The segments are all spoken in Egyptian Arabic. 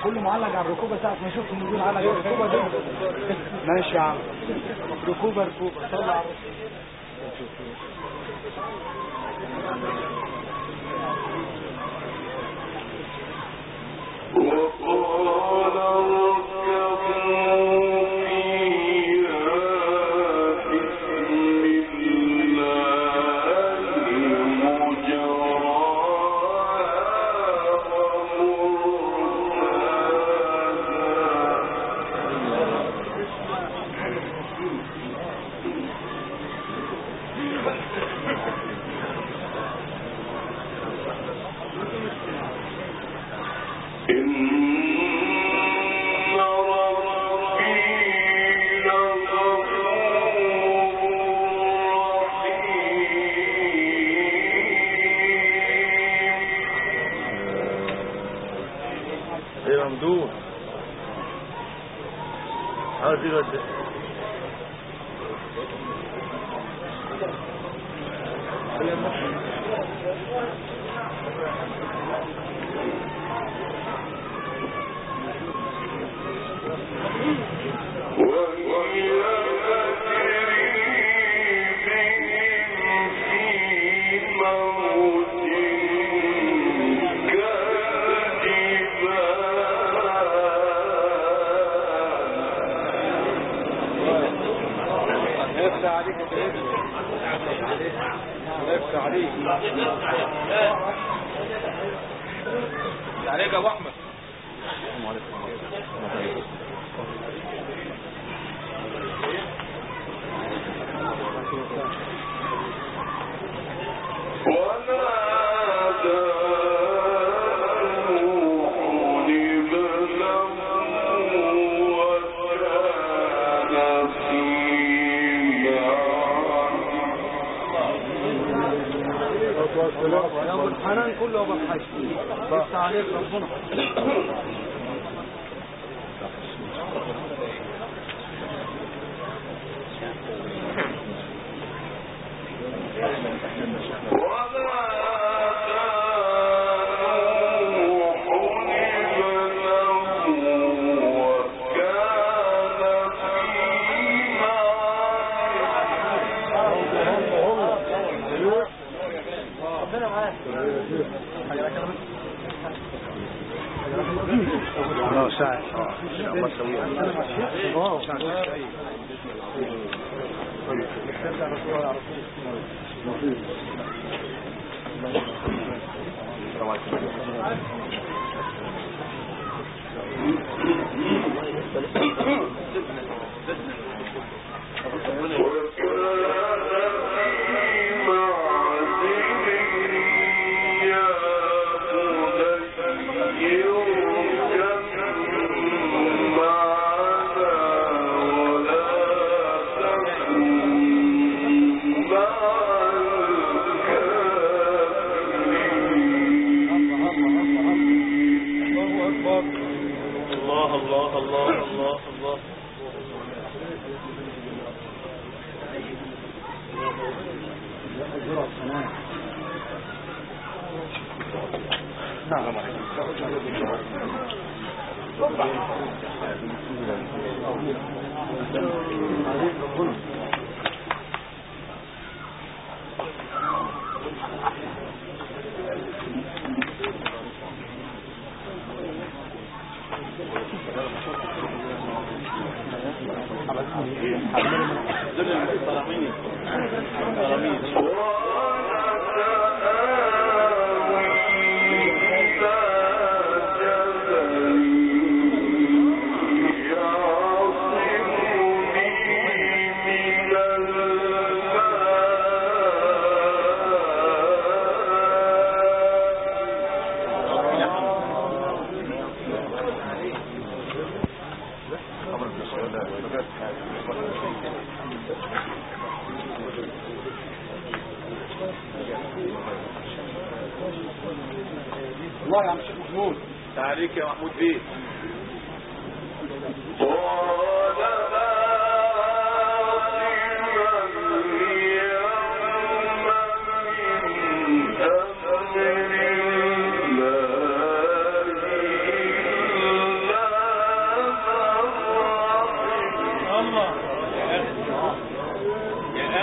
كله معلق على الركوبه ساعه ما يشوف النزول علق على الركوبه دي ماشي يا عم ركوبه ركوبه طلع على وقال اركبوا فيها بسم الله مجراها ومرساها إن ربي لغفور رحيم ايه ممدوح عاوز ايه بس وهي تجري بهم في موج كالجبال يفتح عليك يا سيدي يفتح عليك عليك يا ابو احمد ونادى نوح ابنه وكان في يا ابو الحنان كله ابو الحاج يفتح عليك ربنا ربنا معاك اه ساعة اه الله يسويها الله الله الله الله الله نعم الله يا عم الشيخ محمود تعاليك يا محمود بيه أمر الله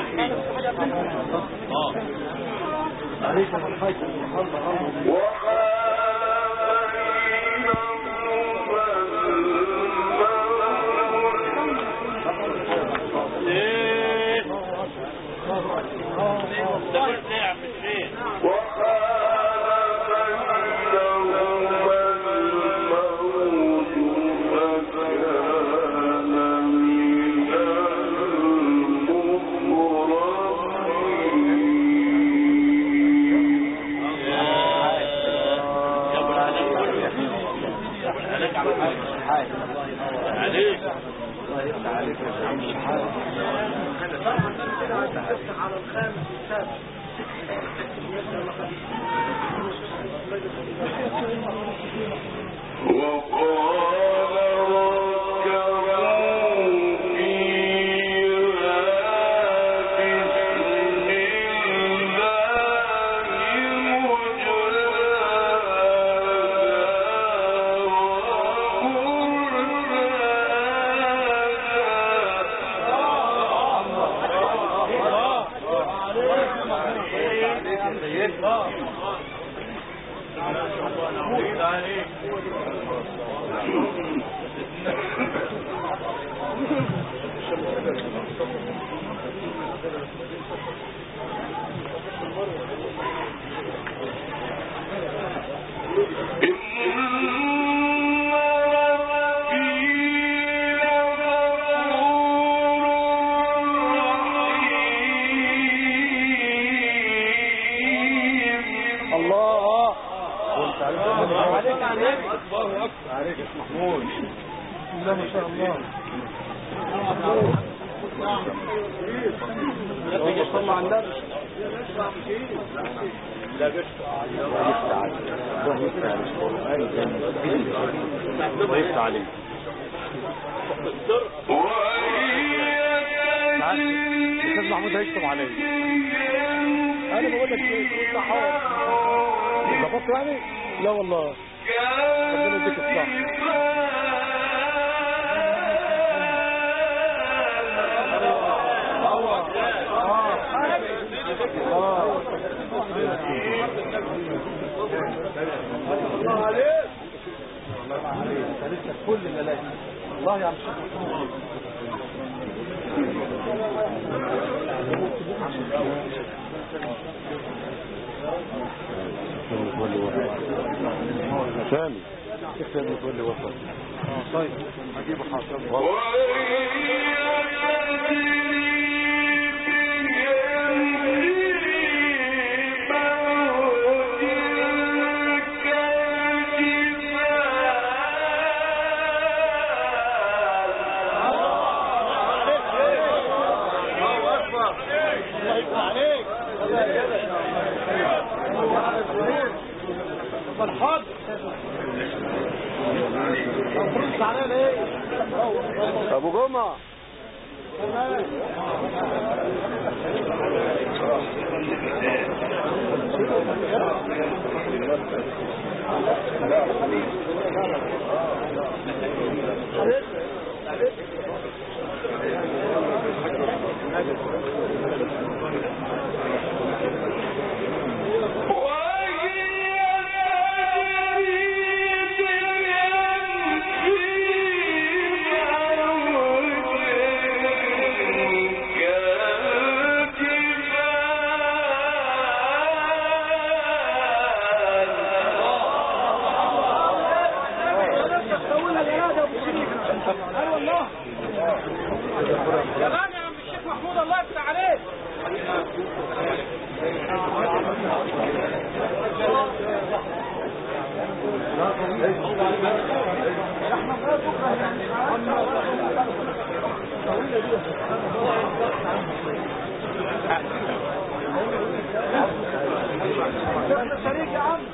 عليك يا الحاج الله الله وحال بينهما ايه ده قلت ليه يا عم الشيخ يا ابو العلاء كله يا ابو العلاء عليك وقال ركبوا فيها بسم الله إن ربي لغفور الله وانت عليك عليك الله اكبر عليك يا شيخ محمود بسم الله ما شاء الله اللهم صل على النبي ويفتح عليك الاستاذ محمود هيكتب عليا انا بقول لك ايه تقول ده حاضر ظبطت يعني لا والله ربنا يديك الصح الله عليك الله عليك انت لسه كل ملاك الله يا عم الشيخ محمود ثاني اكتب متولي وسط طيب هجيبه حاضر فرحان ترد عليا ليه ابو جمعه اي والله يا غالي يا عم الشيخ محمود الله يفتح عليك شريك يا عم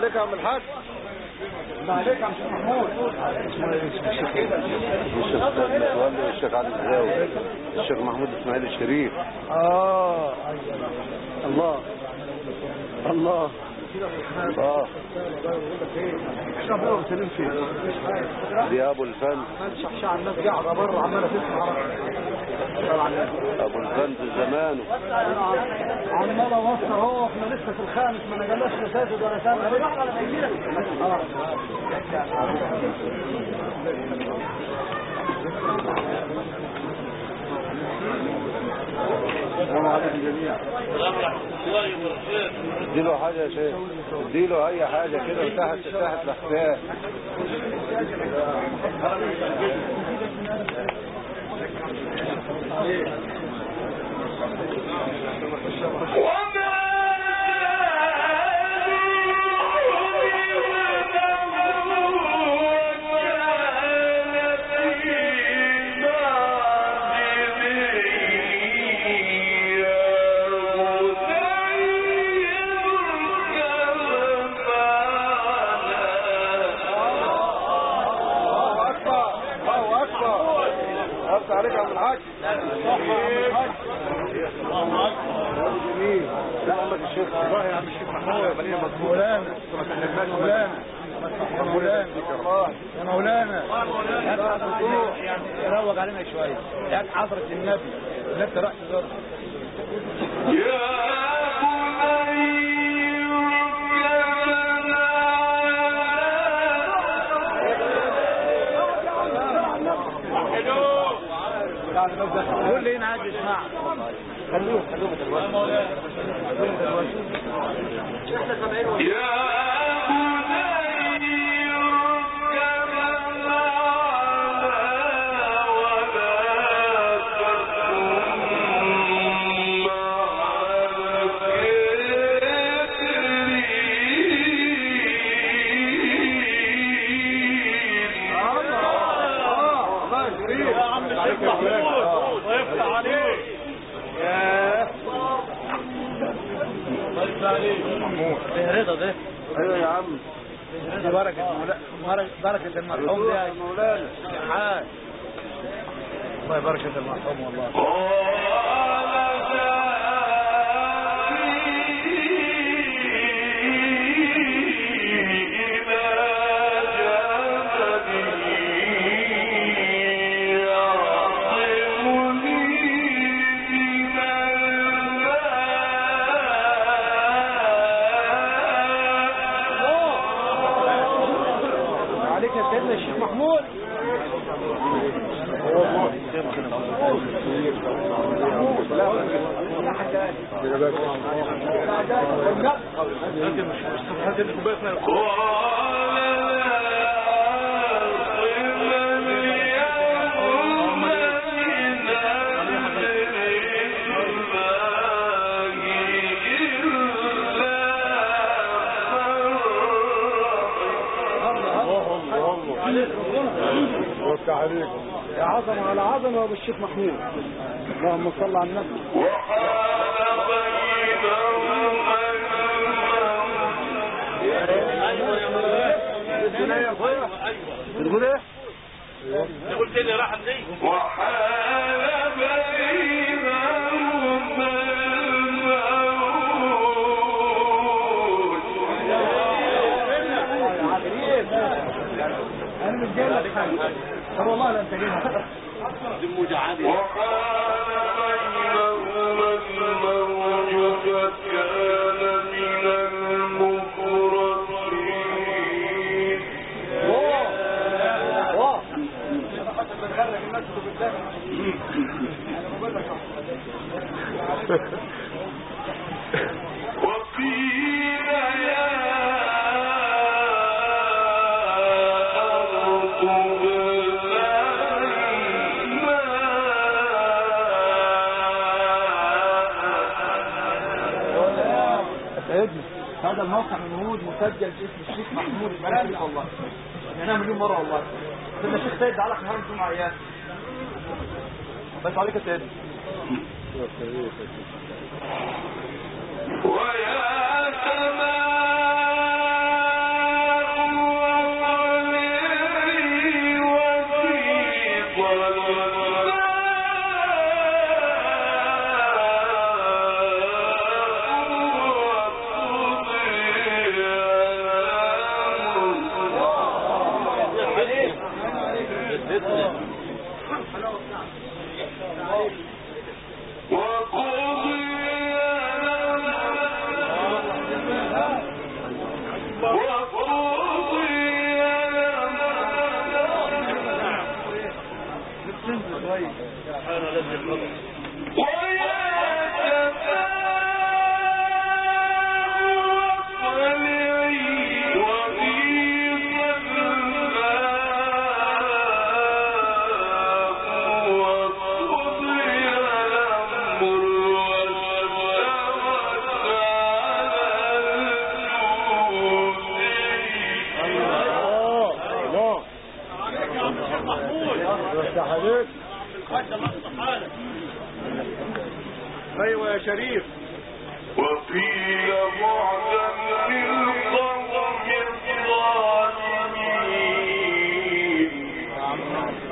عليك يا عم الحاج عليك يا عم محمود الشيخ متولي والشيخ علي الزاوي الشيخ محمود اسماعيل الشريف اه الله الله اه احنا بقى مسلمين فيه دي ابو الفن شعشع الناس قاعده بره عماله تسمع ابو الفن زمانه عمال اوصل اهو احنا لسه في الخامس ما نجلاش مساجد ولا سامع اه السلام عليكم جميعا اديله حاجه يا شيخ اديله اي حاجه كده تحت تحت الاختاف الله اكبر الله اكبر افتح عليك يا عم الحاج جميل لا عمك الشيخ والله يا عم الشيخ محمود مليان مظبوط مولانا مولانا يا مولانا يا مولانا يعني روج علينا شويه يعني حضرة النبي النبي راح تزور قول لي هنا عايز يسمع خلوه خلوه دلوقتي الله كريم يا عم الشيخ محمود ويفتح عليك ياه ويفتح عليك محمود رضا ده ايوه يا عم دي بركة مولا- بركة المرحوم ده يا مولانا حاج والله بركة المرحوم والله عليك يا سيدنا الشيخ محمود وفتح عليكم يا عظمة على عظمة ابو الشيخ محمود اللهم صل على النبي بتقول ايه؟ قلت لي راح ازاي وحال بينهما انا مش جاي لك حاجه طب والله لا انت جاي وحال بينهما الموج فكان من المكرمين وقيل يا أرض سيدنا هذا الموقع من وجود مسجل باسم الشيخ محمود الملك والله يعني مليون مره والله سيدنا الشيخ سيد تعالى احنا هنجم عيان بس عليك يا سيدنا ويا سماء ايوه يا شريف وقيل بعدا للقوم الظالمين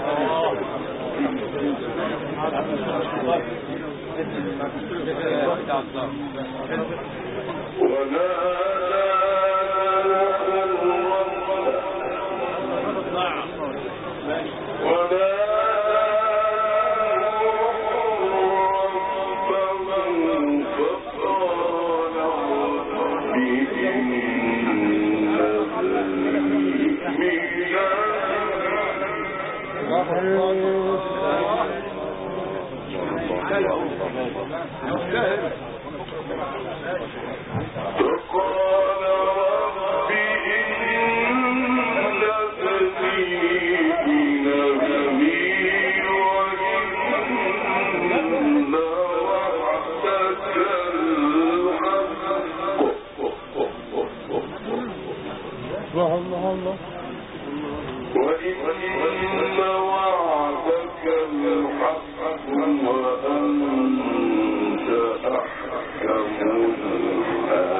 ونادى نوح ربه فقال رب إن ابني من أهلي وإن وعدك الحق الله الله الله وإن وعدك الحق وأنت أحكم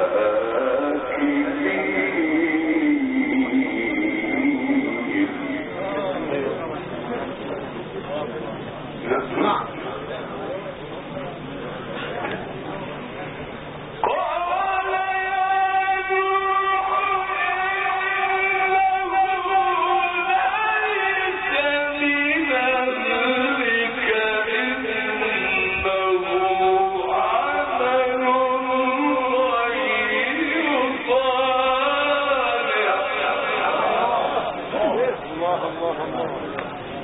الحاكمين نعم قال يا نوح إنه ليس من أهلك إنه عمل غير صالح الله الله الله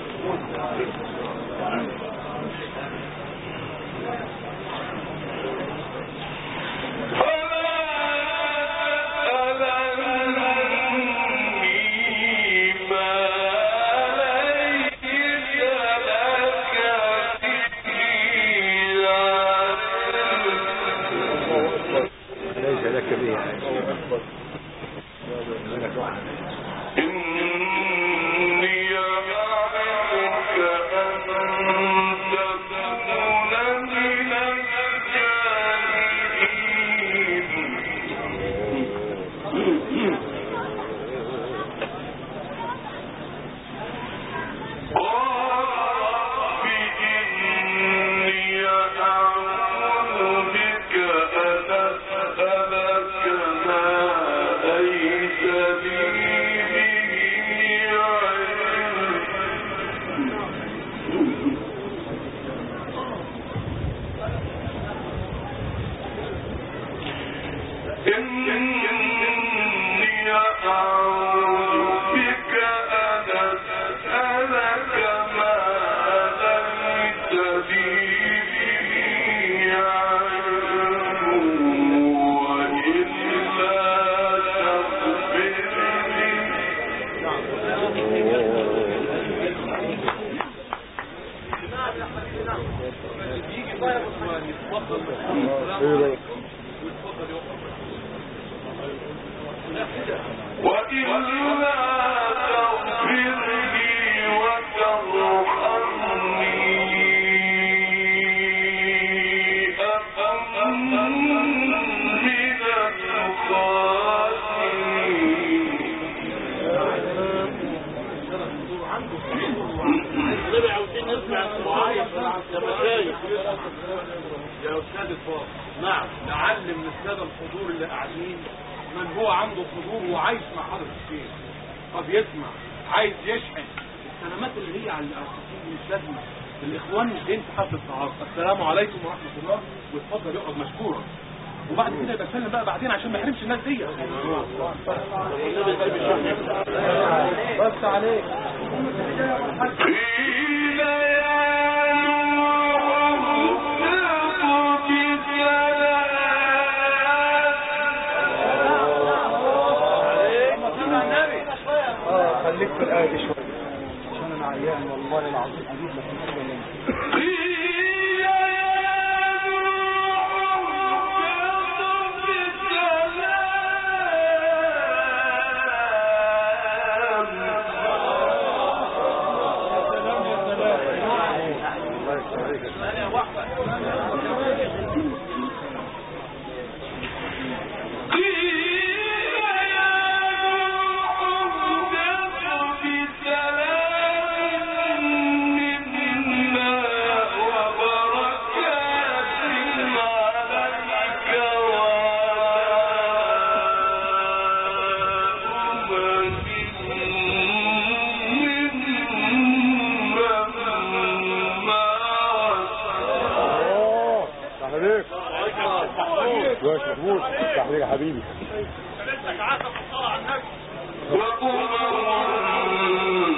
ليس لك به إني أعظك أن تكون من الجاهلين رب إني أعوذ بك أن أسألك ما ليس لي به علم إني أعوذ بك أن أسألك ما ليس لي به علم وإلا تغفر لي وإلا تغفر لي وترحمني أكن من الخاسرين طلع عاوزين نسمع معايا لما شايف يا استاذ الفاضل نعم نعلم الساده الحضور اللي قاعدين من هو عنده حضور وعايش مع حضرة الشيخ طب يسمع عايز يشحن السلامات اللي هي على الارصفين مش لازمه الاخوان مش جايين في حفله التعارف السلام عليكم ورحمه الله واتفضل يقعد مشكورا وبعد كده يبقى سلم بقى بعدين عشان ما يحرمش الناس دي بس عليك قيل يا نوح اهبط اه خليك في الايه دي شويه عشان انا عيان والله العظيم اجيب لك المشكله مني قيل يا نوح اهبط بسلام كويس محمود تحليل يا حبيبي وأمر